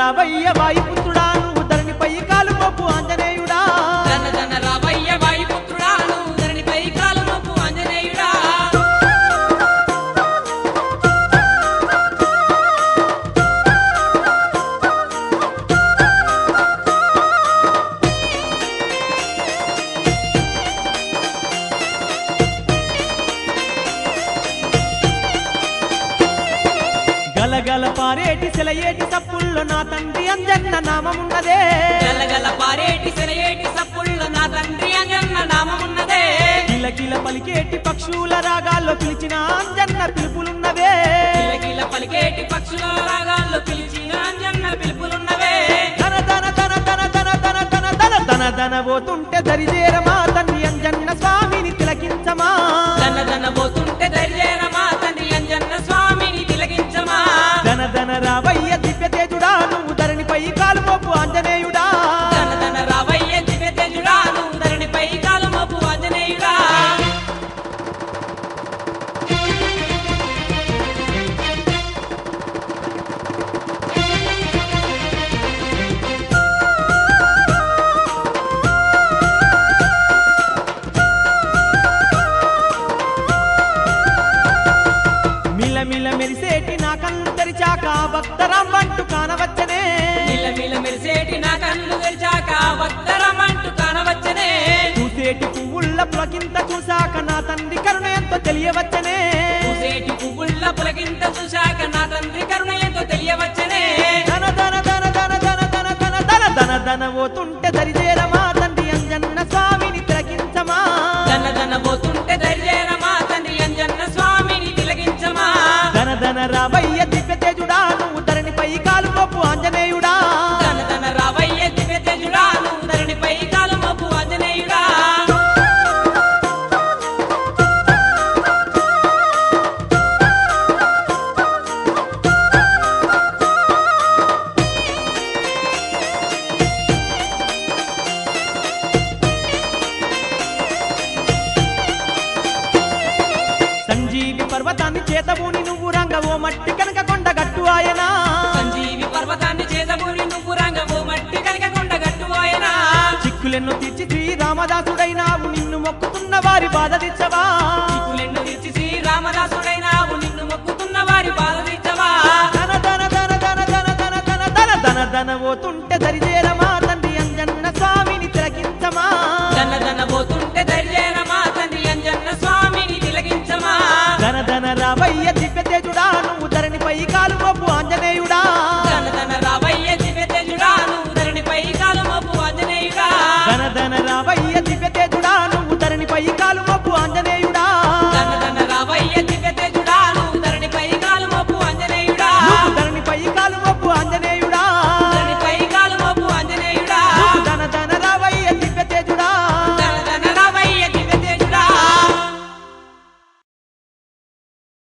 రావయ్య వాయుపుత్రుడా నువ్వు ధరణిపై కాలు మోపు ఆంజనేయుడా జన జన రావయ్య వాయుపుత్రుడా నువ్వు ధరణిపై కాలు మోపు ఆంజనేయుడా గలగల పారేటి సెలయేటి సప్పుల్లో నా తండ్రి అంజన్న నామమున్నదే గలగల పారేటి సెలయేటి సప్పుల్లో నా తండ్రి అంజన్న నామమున్నదే కిలకిల పలికేటి పక్షుల రాగాల్లో పిలిచిన అంజన్న పిలుపులున్నవే కిలకిల పలికేటి పక్షుల రాగాల్లో పిలిచిన అంజన్న పిలుపులున్నవే ధన ధన ధన ధన ధన ధన ధన ధన ధన ధన పోతుంటే దరిజేరమా తండ్రి అంజన్న స్వామిని తిలకించమా ధన ధన పోతుంటే ధైర్యమా తండ్రి అంజన్న స్వామిని తిలకించమా ధన ధన రావయ్య దివ్య తేజుడా నువ్వు ధరణిపై కాలు మోపు ఆంజనేయుడా ధన ధన రావయ్య దివ్య తేజుడా నువ్వు ధరణిపై కాలు మోపు ఆంజనేయుడా మిల మిల మెరిసేటి నా కళ్ళు తెరిచాక భక్తరాం వంటు కానవచ్చనే మిలమిల మెరిసేటి నా కళ్ళు తెరిచాక వత్తరమంటూ కానవచ్చనే చూసేటి పువ్వుల్ల పులకింత చూశాక నా తండ్రి కరుణ ఎంతో తెలియవచ్చనే పూసేటి పువ్వుల్ల పులకింత చూశాక నా తండ్రి కరుణ ఎంతో తెలియవచ్చనే ధన ధన ధన ధన ధన ధన ధన ధన ధన ధన పోతుంటే దరిజేరమా తండ్రి అంజన్న స్వామిని తిలకించమా ధన ధన పోతుంటే ధైర్యమా తండ్రి అంజన్న స్వామిని తిలకించమా ధన ధన రావయ్య దివ్య తేజుడా నువ్వు ధరణిపై కాలు మోపు ఆంజనేయుడా ధన ధన రావయ్య దివ్య తేజుడా నువ్వు ధరణిపై కాలు మోపు ఆంజనేయుడా సంజీవి పర్వతాన్ని చేతబూని నువ్వు రంగ ఓ మట్టి కనుక కొండ గట్టు ఆయనా సంజీవి పర్వతాన్ని చేతబూని నువ్వు రంగవు మట్టి కనుక కొండ గట్టువాయనా చిక్కులెన్ను తీర్చి శ్రీరామదాసుడైనావు నిన్ను మొక్కుతున్న వారి బాధ తెచ్చవా చిక్కులెన్ను తీర్చి శ్రీరామదాసుడైనావు నిన్ను మొక్కుతున్న వారి బాధ తీర్చవా ధన ధన ధన ధన ధన ధన ధన ధన ధన ధన పోతుంటే దరిజేరమా తండ్రి అంజన్న స్వామిని తిలకించమా ధన ధన పోతుంటే ధైర్యమా తండ్రి అంజన్న స్వామిని తిలకించమా ధన ధన రావయ్య దివ్య తేజుడా నువ్వు ధరణిపై కాలు మోపు ఆంజనేయుడా ధన ధన రావయ్య దివ్య తేజుడా నువ్వు ధరణిపై కాలు మోపు ఆంజనేయుడా ధన ధన రావయ్య